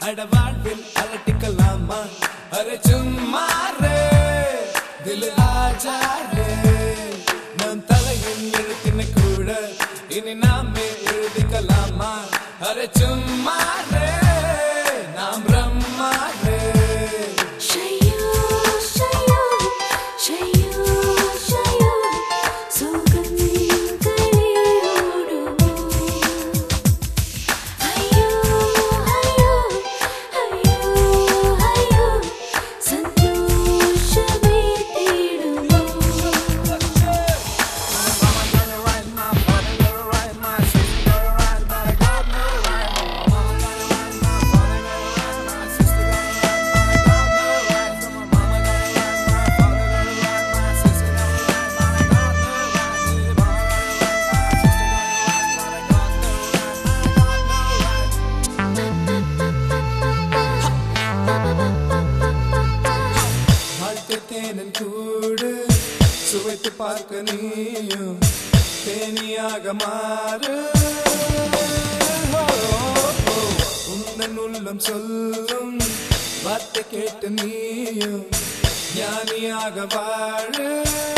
அட வாழ்வில் அலட்டிக்கலாமா அரே சும்மா ரே தில் ஆஜா ரே நம் தலையின் எழுத்தின கூட இனி நாமே எழுதிக்கலாமா அரே சும்மா ரே நாம் பிரம்மா ரே ஷையோ ஷையோ ஷையோ ஷையோ சுகங்களிலே ஓடுமோ ஐயோ ஐயோ ஐயோ ஐயோ சந்தோஷமே தேடுமோ வாழ்க்கை தேனின் கூடு சுவைத்து பார்க்க நீயும் தேனியாக மாறு ஓ, ஓ, உந்தன் உள்ளம் சொல்லும் வார்த்தை கேட்டு நீயும் ஞானியாக வாழு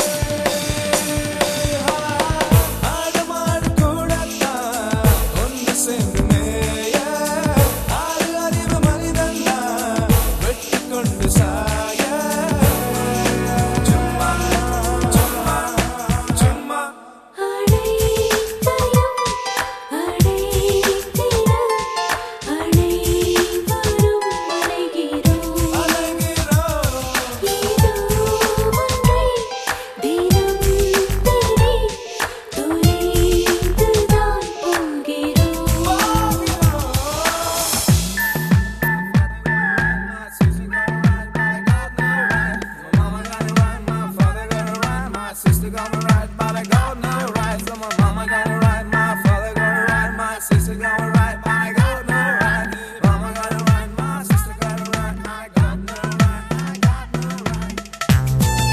ஆடுமாடு கூடத்தான் ஒன்று சேர்ந்து மேய ஆறு அறிவு மனிதன் வெட்டி கொண்டு சாய சும்மா சும்மா சும்மா அடைக்கலம் அடைத்திட அனைவரும் அலைகிறோம் அழகிறோம் ஏதோ ஒன்றை தினம் தேடி தொலைந்துதான் போகிறோம் Sister gonna ride, but I got no right. So my mama gonna ride, my father gonna ride, my sister gonna ride, but I got no right. Mama gonna ride, my sister gonna ride, I got no right, I got no right.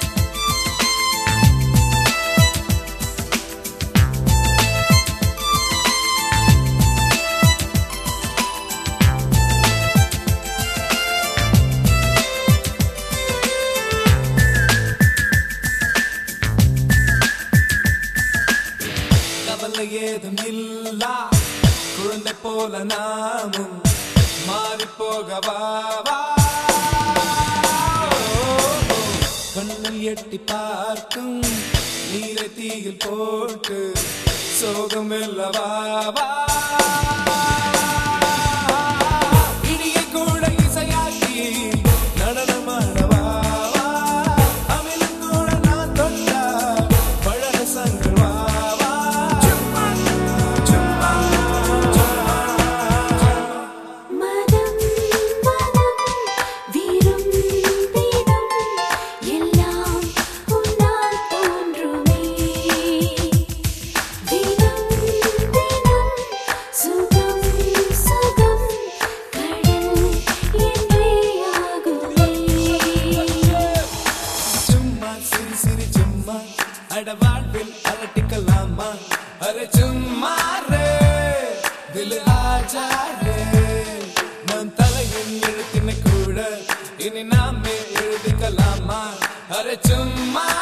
கவலை ஏதும் இல்லா குழந்தை போல நாமும் மாறி போகவா கண்ணில் எட்டி பார்க்கும் நீரை தீயில் போட்டு சோகம் வெல்லவா இடியை கூட இசையாக்கி நடனமாடவா அமிலம் கூட நான் தொட்டா பழக சங்கவாவா சும்மா சும்மா மனம் மனம் விரும்பிடும் எல்லாம் உன்னால் தோன்றுமே தினம் தினம் சுகம் சுகம் கடல் என்றே ஆகுமே சும்மா சிரி சிரி சும்மா அட வாழ்வில் அலட்டிக்கலாமா அரே சும்மா ரே தில் ஆஜா ரே நம் தலையின் எழுத்தின கூட இனி நாமே எழுதிக்கலாமா அரே சும்மா